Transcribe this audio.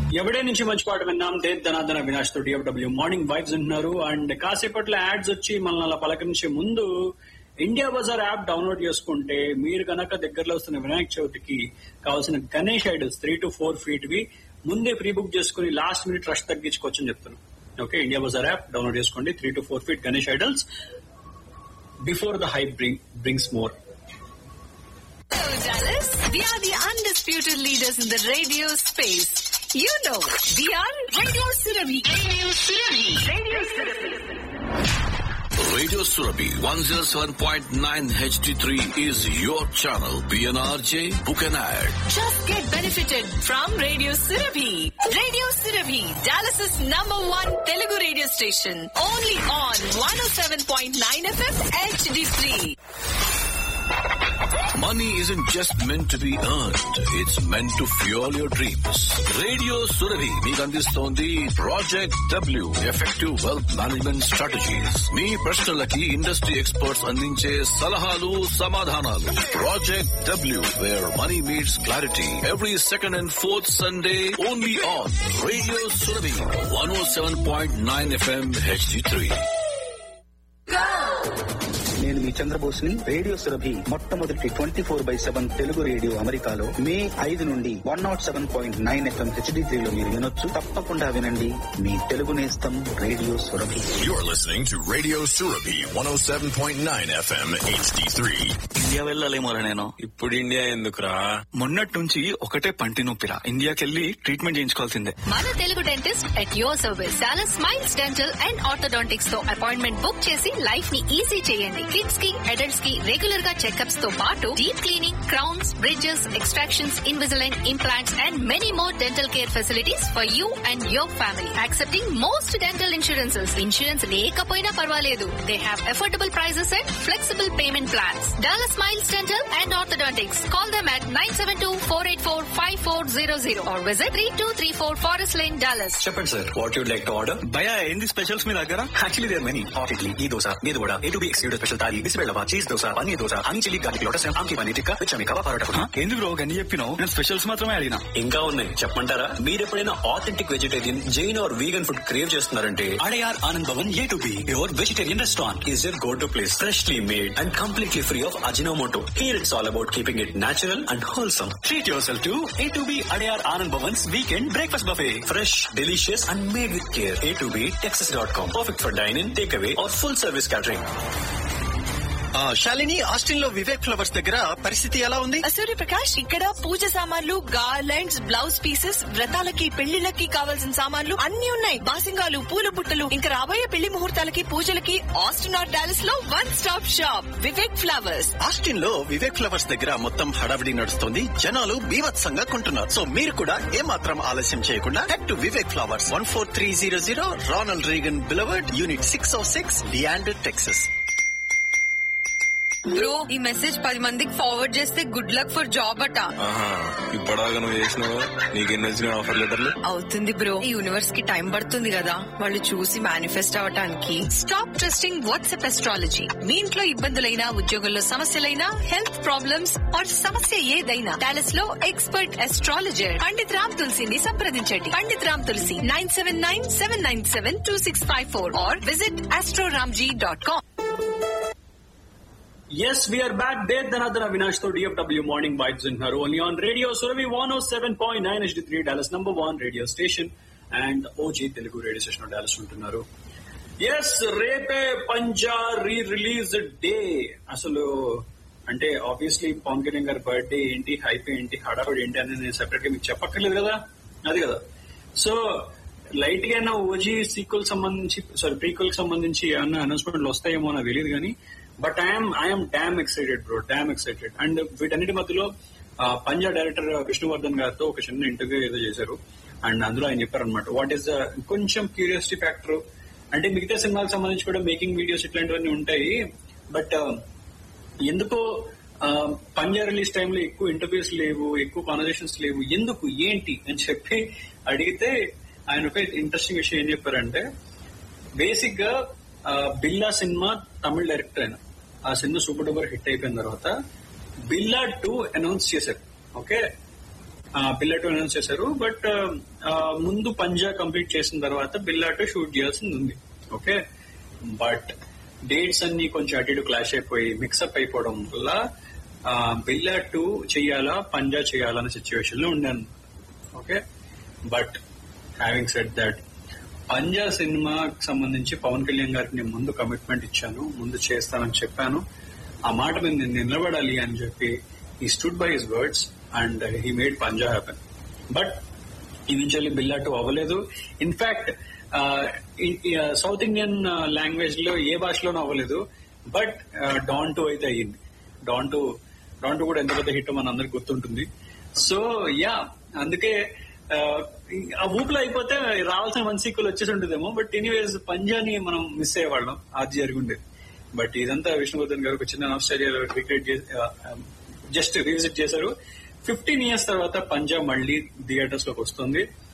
ఎవడే నుంచి మంచి పాట విన్నాం దేవ్ ధనాధన వినాష్ తో డిఎఫ్డబ్ల్యూ మార్నింగ్ వైబ్స్ ఉంటున్నారు అండ్ కాసేపట్లో యాడ్స్ వచ్చి మనల్ని అలా పలకరించే ముందు ఇండియా బజార్ యాప్ డౌన్లోడ్ చేసుకుంటే మీరు కనుక దగ్గరలో వస్తున్న వినాయక చవితికి కావాల్సిన Ganesh idols three two four feet వి ముందే ప్రీ బుక్ చేసుకుని లాస్ట్ మినిట్ రష్ తగ్గించుకోవచ్చని చెప్తున్నాను okay India bazaar app download చేసుకోండి three two four feet Ganesh idols before the hype bring brings more Hello, Dallas. We are the undisputed leaders in the radio space. You know, we are Radio Surabhi. Radio Surabhi. Radio Surabhi. Radio Surabhi 107.9 HD3 is your channel. PNRJ, book an ad. Just get benefited from Radio Surabhi. Radio Surabhi, Dallas's number one Telugu radio station. Only on 107.9 FM HD3. Money isn't just meant to be earned. It's meant to fuel your dreams. Radio Surabhi మీకు అందిస్తోంది project W effective wealth management strategies మీ ప్రశ్నలకి industry experts అందించే సలహాలు సమాధానాలు project W where money meets clarity every second and fourth Sunday only on radio Surabhi one O seven point nine FM HD three నేను మీ చంద్రబోస్ని రేడియో సురభి మొట్టమొదటి twenty four by seven Telugu radio అమెరికాలో మే ఐదు నుండి one nought seven point nine FM HD త్రీలో మీరు వినొచ్చు తప్పకుండా వినండి మీ తెలుగు నేస్తం Radio Surabhi You're listening to Radio Surabhi 107.9 FM HD3. India వెళ్ళాలేమోరా నేను ఇప్పుడు ఇండియా ఎందుకురా మొన్నటి నుంచి ఒకటే పంటి నొప్పిరా ఇండియాకెళ్ళి ట్రీట్మెంట్ చేయించుకోవాల్సిందే మన Telugu dentist at your service Dallas Smiles Dental and Orthodontics తో అపాయింట్మెంట్ బుక్ చేసి లైఫ్ ని ఈజీ చేయండి కిడ్స్ కి అడల్ట్స్ కి రెగ్యులర్ గా చెకప్స్ తో పాటు deep cleaning crowns bridges extractions Invisalign implants and many more dental care facilities for you and your family accepting most dental insurances insurance లేకపోయినా పర్వాలేదు they have affordable prices and flexible payment plans Dallas Smiles Dental and Orthodontics call them at nine seven two four eight four five four zero zero or visit three two three four Forest Lane Dallas చెప్పండి sir what you'd like to order భయ ఏంది specials మీ దగ్గర actually there many hot idli ఈ దోశ మీద కూడా A two B excluded special thali బిస్బెల్లవా cheese dosa paneer dosa honey chilli garlic lotus ఆమ్కి పన్నీర్ టిక్కా విచమి కబాబ్ పరోటా ఏంది బ్రో గన్ని చెప్పినావు నేను స్పెషల్స్ మాత్రమే అడిగినా ఇంకా ఉన్నాయి చెప్పమంటారా మీరు ఎప్పుడైనా authentic vegetarian Jain or vegan food crave చేస్తున్నారంటే Adyar Anand Bhavan A two B your vegetarian restaurant is your go to place freshly made and completely free of Ajinomoto here it's all about keeping it natural and wholesome treat yourself to A two B Adyar Anand Bhavan's weekend breakfast buffet fresh delicious and made with care A two B Texas dot com perfect for dyne in take away or full service catering Shalini Austin లో Vivek flowers దగ్గర పరిస్థితి ఎలా ఉంది సూర్యప్రకాష్ ఇక్కడ పూజ సామాన్లు garlands blouse pieces వ్రతాలకి పెళ్లిళ్ళకి కావాల్సిన సామాన్లు అన్ని ఉన్నాయి బాసింగాలు పూల బుట్టలు ఇంకా రాబోయే పెళ్లి ముహూర్తాలకి పూజలకి ఆస్టిన్ ఆర్ డాలస్ లో one stop shop Vivek Flowers Austin లో వివేక్ ఫ్లవర్స్ దగ్గర మొత్తం హడావిడి నడుస్తుంది జనాలు బీభత్సంగా కొంటున్నారు సో మీరు కూడా ఏమాత్రం ఆలస్యం చేయకుండా head to Vivek Flowers one four three zero zero Ronald Reagan Boulevard unit six O six డియాండ్ టెక్సస్ బ్రో ఈ మెసేజ్ పది మందికి ఫార్వర్డ్ చేస్తే గుడ్ లక్ ఫర్ జాబ్ అట ఇప్పటిదాకా నువ్వు చేసినావు నీకెన్ని వచ్చిన ఆఫర్ లెటర్లు అవుతుంది బ్రో ఈ యూనివర్స్ కి టైం పడుతుంది కదా వాళ్ళు చూసి మేనిఫెస్ట్ అవటానికి స్టాప్ ట్రస్టింగ్ వాట్సాప్ ఎస్ట్రాలజీ మీ ఇంట్లో ఇబ్బందులైనా ఉద్యోగంలో సమస్యలైనా హెల్త్ ప్రాబ్లమ్స్ ఆర్ సమస్య ఏదైనా డాలస్ లో ఎక్స్పర్ట్ ఎస్ట్రాలజర్ పండిత్ రామ్ తులసిని సంప్రదించండి Pandit Ram Tulsi nine seven nine seven nine seven two six five four or visit Astroramji dot com yes we're back there ధనాధన వినాష్ తో డిఎఫ్డబ్ల్యూ మార్నింగ్ వైబ్స్ ఉంటున్నారు only on Radio Surabhi one O seven point nine HD three Dallas number one radio station and OG Telugu radio station Dallas ఉంటున్నారు yes రేపే Panja re release day అసలు అంటే obviously Pawan Kalyan గారి birthday ఏంటి hype ఏంటి హడావుడి ఏంటి అని నేను సెపరేట్ గా మీకు చెప్పక్కర్లేదు కదా అది కదా సో లైట్ గా అయినా ఓజీ సీక్వెల్ సంబంధించి సారీ ప్రీక్వెల్ సంబంధించి ఏమన్నా అనౌన్స్మెంట్లు వస్తాయేమో నాకు తెలియదు కానీ but I'm I'm damn excited bro damn excited and వీటన్నిటి మధ్యలో ఆ, పంజా డైరెక్టర్ విష్ణువర్ధన్ గారితో ఒక చిన్న ఇంటర్వ్యూ ఏదో చేశారు అండ్ అందులో ఆయన చెప్పారనమాట వాట్ ఈస్ కొంచెం క్యూరియాసిటీ ఫ్యాక్టర్ అంటే మిగతా సినిమాలకు సంబంధించి కూడా మేకింగ్ వీడియోస్ ఇట్లాంటివన్నీ ఉంటాయి బట్ ఎందుకో ఆ, పంజా రిలీజ్ టైంలో ఎక్కువ ఇంటర్వ్యూస్ లేవు ఎక్కువ కాన్వర్సేషన్స్ లేవు ఎందుకు ఏంటి అని చెప్పి అడిగితే ఆయన ఒక ఇంట్రెస్టింగ్ విషయం ఏం చెప్పారంటే బేసిక్ గా ఆ, బిల్లా సినిమా తమిళ డైరెక్టర్ ఆయన ఆ సినిమా సూపర్ డూపర్ హిట్ అయిపోయిన తర్వాత బిల్లా టూ అనౌన్స్ చేశారు ఓకే బిల్లా టూ అనౌన్స్ చేశారు బట్ ముందు పంజా కంప్లీట్ చేసిన తర్వాత బిల్లా టూ షూట్ చేయాల్సింది ఉంది ఓకే బట్ డేట్స్ అన్ని కొంచెం అటు ఇటు క్లాష్ అయిపోయి మిక్సప్ అయిపోవడం వల్ల ఆ, బిల్లా టూ చెయ్యాలా పంజా చేయాలా అనే సిచ్యువేషన్ లో ఉన్నాను okay but having set that Panja సినిమాకి సంబంధించి పవన్ కళ్యాణ్ గారికి నేను ముందు కమిట్మెంట్ ఇచ్చాను ముందు చేస్తానని చెప్పాను ఆ మాట మీద నేను నిలబడాలి అని చెప్పి he stood by his words and he made Panja happen but eventually Billa two అవ్వలేదు ఇన్ఫాక్ట్ సౌత్ ఇండియన్ లాంగ్వేజ్ లో ఏ భాషలోనూ అవ్వలేదు బట్ డాన్ టూ అయితే అయ్యింది డాన్ టూ డాన్ టూ కూడా ఎంత పెద్ద హిట్ మన అందరికి గుర్తుంటుంది సో యా అందుకే ఆ, ఆ ఊపులో అయిపోతే రావాల్సిన వన్ సీక్వల్ వచ్చేసి ఉంటుందేమో బట్ ఎనీవేస్ పంజాని మనం మిస్ అయ్యేవాళ్ళం అది జరుగుండేది బట్ ఇదంతా విష్ణువర్ధన్ గారు ఒక చిన్న ఆస్ట్రేలియాలో రిక్రియేట్ చేసి జస్ట్ రీవిజిట్ చేశారు ఫిఫ్టీన్ ఇయర్స్ తర్వాత పంజాబ్ మళ్ళీ థియేటర్స్ లోకి వస్తుంది